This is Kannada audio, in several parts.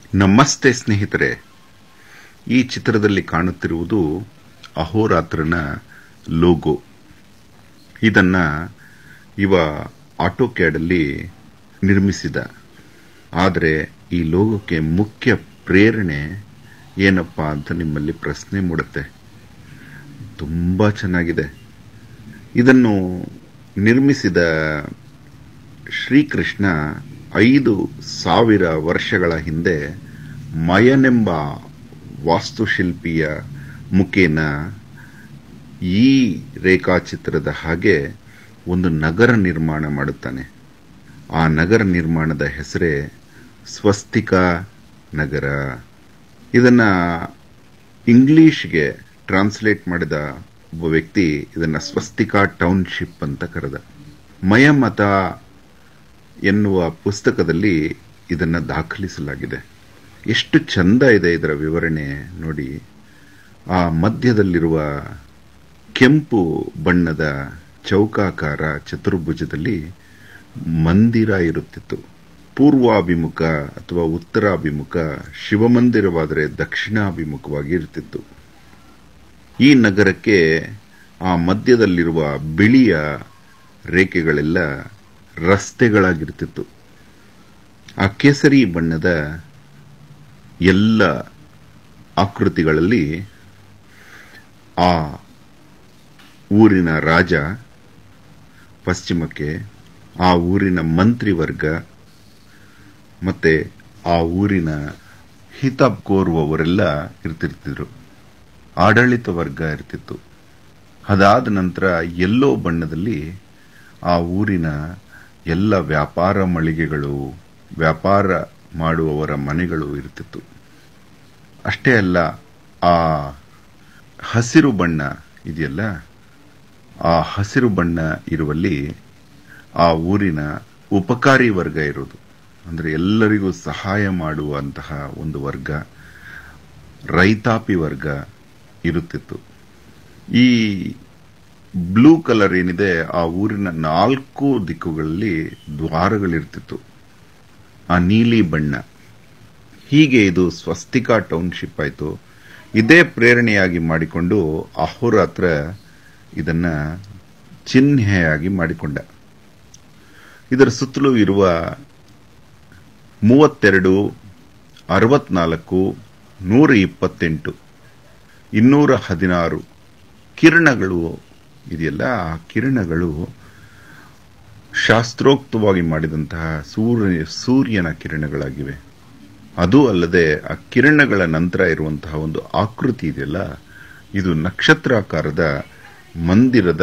ನಮಸ್ತೆ ಸ್ನೇಹಿತರೆ ಈ ಚಿತ್ರದಲ್ಲಿ ಕಾಣುತ್ತಿರುವುದು ಅಹೋರಾತ್ರನ ಲೋಗೋ ಇದನ್ನ ಇವ ಆಟೋ ಕ್ಯಾಡಲ್ಲಿ ನಿರ್ಮಿಸಿದ ಆದರೆ ಈ ಲೋಗೋಕ್ಕೆ ಮುಖ್ಯ ಪ್ರೇರಣೆ ಏನಪ್ಪಾ ಅಂತ ನಿಮ್ಮಲ್ಲಿ ಪ್ರಶ್ನೆ ಮೂಡುತ್ತೆ ತುಂಬಾ ಚೆನ್ನಾಗಿದೆ ಇದನ್ನು ನಿರ್ಮಿಸಿದ ಶ್ರೀಕೃಷ್ಣ ಐದು ಸಾವಿರ ವರ್ಷಗಳ ಹಿಂದೆ ಮಯನೆಂಬ ವಾಸ್ತುಶಿಲ್ಪಿಯ ಮುಖೇನ ಈ ರೇಖಾಚಿತ್ರದ ಹಾಗೆ ಒಂದು ನಗರ ನಿರ್ಮಾಣ ಮಾಡುತ್ತಾನೆ ಆ ನಗರ ನಿರ್ಮಾಣದ ಹೆಸರೇ ಸ್ವಸ್ತಿಕಾ ನಗರ ಇದನ್ನ ಇಂಗ್ಲಿಷ್ಗೆ ಟ್ರಾನ್ಸ್ಲೇಟ್ ಮಾಡಿದ ಒಬ್ಬ ವ್ಯಕ್ತಿ ಇದನ್ನ ಸ್ವಸ್ತಿಕಾ ಟೌನ್ಶಿಪ್ ಅಂತ ಕರೆದ ಮಯಮತ ಎನ್ನುವ ಪುಸ್ತಕದಲ್ಲಿ ಇದನ್ನ ದಾಖಲಿಸಲಾಗಿದೆ ಎಷ್ಟು ಚಂದ ಇದೆ ಇದರ ವಿವರಣೆ ನೋಡಿ ಆ ಮಧ್ಯದಲ್ಲಿರುವ ಕೆಂಪು ಬಣ್ಣದ ಚೌಕಾಕಾರ ಚತುರ್ಭುಜದಲ್ಲಿ ಮಂದಿರ ಇರುತ್ತಿತ್ತು ಪೂರ್ವಾಭಿಮುಖ ಅಥವಾ ಉತ್ತರಾಭಿಮುಖ ಶಿವಮಂದಿರವಾದರೆ ದಕ್ಷಿಣಾಭಿಮುಖವಾಗಿ ಇರುತ್ತಿತ್ತು ಈ ನಗರಕ್ಕೆ ಆ ಮಧ್ಯದಲ್ಲಿರುವ ಬಿಳಿಯ ರೇಖೆಗಳೆಲ್ಲ ರಸ್ತೆಗಳಾಗಿರ್ತಿತ್ತು ಆ ಕೇಸರಿ ಬಣ್ಣದ ಎಲ್ಲ ಆಕೃತಿಗಳಲ್ಲಿ ಆ ಊರಿನ ರಾಜ ಪಶ್ಚಿಮಕ್ಕೆ ಆ ಊರಿನ ಮಂತ್ರಿವರ್ಗ ಮತ್ತೆ ಆ ಊರಿನ ಹಿತ ಕೋರುವವರೆಲ್ಲ ಇರ್ತಿರ್ತಿದ್ರು ಆಡಳಿತ ವರ್ಗ ಇರ್ತಿತ್ತು ಅದಾದ ನಂತರ ಎಲ್ಲೋ ಬಣ್ಣದಲ್ಲಿ ಆ ಊರಿನ ಎಲ್ಲ ವ್ಯಾಪಾರ ಮಳಿಗೆಗಳು ವ್ಯಾಪಾರ ಮಾಡುವವರ ಮನೆಗಳು ಇರ್ತಿತ್ತು ಅಷ್ಟೇ ಅಲ್ಲ ಆ ಹಸಿರು ಬಣ್ಣ ಇದೆಯಲ್ಲ ಆ ಹಸಿರು ಬಣ್ಣ ಇರುವಲ್ಲಿ ಆ ಊರಿನ ಉಪಕಾರಿ ವರ್ಗ ಇರೋದು ಅಂದ್ರೆ ಎಲ್ಲರಿಗೂ ಸಹಾಯ ಮಾಡುವಂತಹ ಒಂದು ವರ್ಗ ರೈತಾಪಿ ವರ್ಗ ಇರುತ್ತಿತ್ತು ಈ ಬ್ಲೂ ಕಲರ್ ಏನಿದೆ ಆ ಊರಿನ ನಾಲ್ಕು ದಿಕ್ಕುಗಳಲ್ಲಿ ದ್ವಾರಗಳಿರ್ತಿತ್ತು ಆ ನೀಲಿ ಬಣ್ಣ ಹೀಗೆ ಇದು ಸ್ವಸ್ತಿಕಾ ಟೌನ್ಶಿಪ್ ಆಯಿತು ಇದೇ ಪ್ರೇರಣೆಯಾಗಿ ಮಾಡಿಕೊಂಡು ಅಹೋರಾತ್ರ ಇದನ್ನ ಚಿಹ್ನೆಯಾಗಿ ಮಾಡಿಕೊಂಡ ಇದರ ಸುತ್ತಲೂ ಇರುವ ಮೂವತ್ತೆರಡು ಅರವತ್ನಾಲ್ಕು ನೂರ ಇಪ್ಪತ್ತೆಂಟು ಇನ್ನೂರ ಹದಿನಾರು ಕಿರಣಗಳು ಇದೆಯಲ್ಲ ಆ ಕಿರಣಗಳು ಶಾಸ್ತ್ರೋಕ್ತವಾಗಿ ಮಾಡಿದಂತಹ ಸೂರ್ಯ ಸೂರ್ಯನ ಕಿರಣಗಳಾಗಿವೆ ಅದು ಅಲ್ಲದೆ ಆ ಕಿರಣಗಳ ನಂತರ ಇರುವಂತಹ ಒಂದು ಆಕೃತಿ ಇದೆಯಲ್ಲ ಇದು ನಕ್ಷತ್ರಾಕಾರದ ಮಂದಿರದ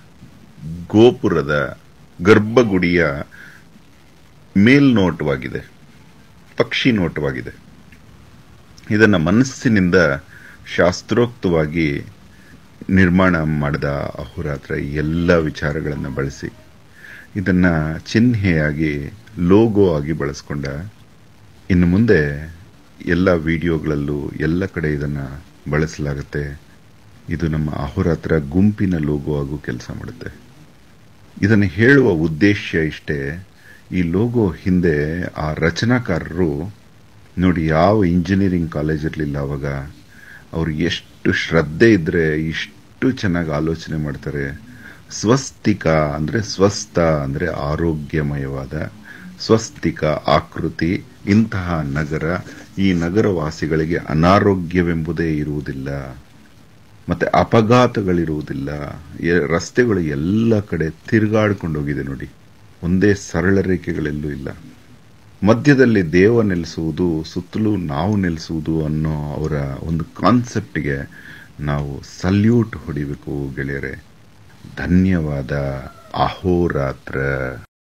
ಗೋಪುರದ ಗರ್ಭಗುಡಿಯ ಮೇಲ್ನೋಟವಾಗಿದೆ ಪಕ್ಷಿ ನೋಟವಾಗಿದೆ ಇದನ್ನ ಮನಸ್ಸಿನಿಂದ ಶಾಸ್ತ್ರೋಕ್ತವಾಗಿ ನಿರ್ಮಾಣ ಮಾಡಿದ ಅಹೋರಾತ್ರ ಎಲ್ಲ ವಿಚಾರಗಳನ್ನು ಬಳಸಿ ಇದನ್ನ ಚಿಹ್ನೆಯಾಗಿ ಲೋಗೋ ಆಗಿ ಬಳಸ್ಕೊಂಡ ಇನ್ನು ಮುಂದೆ ಎಲ್ಲ ವಿಡಿಯೋಗಳಲ್ಲೂ ಎಲ್ಲ ಕಡೆ ಇದನ್ನ ಬಳಸಲಾಗುತ್ತೆ ಇದು ನಮ್ಮ ಅಹೋರಾತ್ರ ಗುಂಪಿನ ಲೋಗೋ ಆಗು ಕೆಲಸ ಮಾಡುತ್ತೆ ಇದನ್ನು ಹೇಳುವ ಉದ್ದೇಶ ಇಷ್ಟೇ ಈ ಲೋಗೋ ಹಿಂದೆ ಆ ರಚನಾಕಾರರು ನೋಡಿ ಯಾವ ಇಂಜಿನಿಯರಿಂಗ್ ಕಾಲೇಜ್ ಇರಲಿಲ್ಲ ಅವಾಗ ಅವ್ರು ಎಷ್ಟು ಶ್ರದ್ಧೆ ಇದ್ರೆ ಇಷ್ಟು ಚೆನ್ನಾಗಿ ಆಲೋಚನೆ ಮಾಡ್ತಾರೆ ಸ್ವಸ್ತಿಕ ಅಂದ್ರೆ ಸ್ವಸ್ಥ ಅಂದ್ರೆ ಆರೋಗ್ಯಮಯವಾದ ಸ್ವಸ್ತಿಕ ಆಕೃತಿ ಇಂತಹ ನಗರ ಈ ನಗರವಾಸಿಗಳಿಗೆ ಅನಾರೋಗ್ಯವೆಂಬುದೇ ಇರುವುದಿಲ್ಲ ಮತ್ತೆ ಅಪಘಾತಗಳಿರುವುದಿಲ್ಲ ರಸ್ತೆಗಳು ಎಲ್ಲ ಕಡೆ ತಿರುಗಾಡ್ಕೊಂಡು ಹೋಗಿದೆ ನೋಡಿ ಒಂದೇ ಸರಳ ರೇಖೆಗಳೆಲ್ಲೂ ಇಲ್ಲ ಮಧ್ಯದಲ್ಲಿ ದೇವ ನೆಲೆಸುವುದು ಸುತ್ತಲೂ ನಾವು ನೆಲೆಸುವುದು ಅನ್ನೋ ಅವರ ಒಂದು ಕಾನ್ಸೆಪ್ಟ್ಗೆ ನಾವು ಸಲ್ಯೂಟ್ ಹೊಡಿಬೇಕು ಗೆಳೆಯರೆ ಧನ್ಯವಾದ ಅಹೋರಾತ್ರ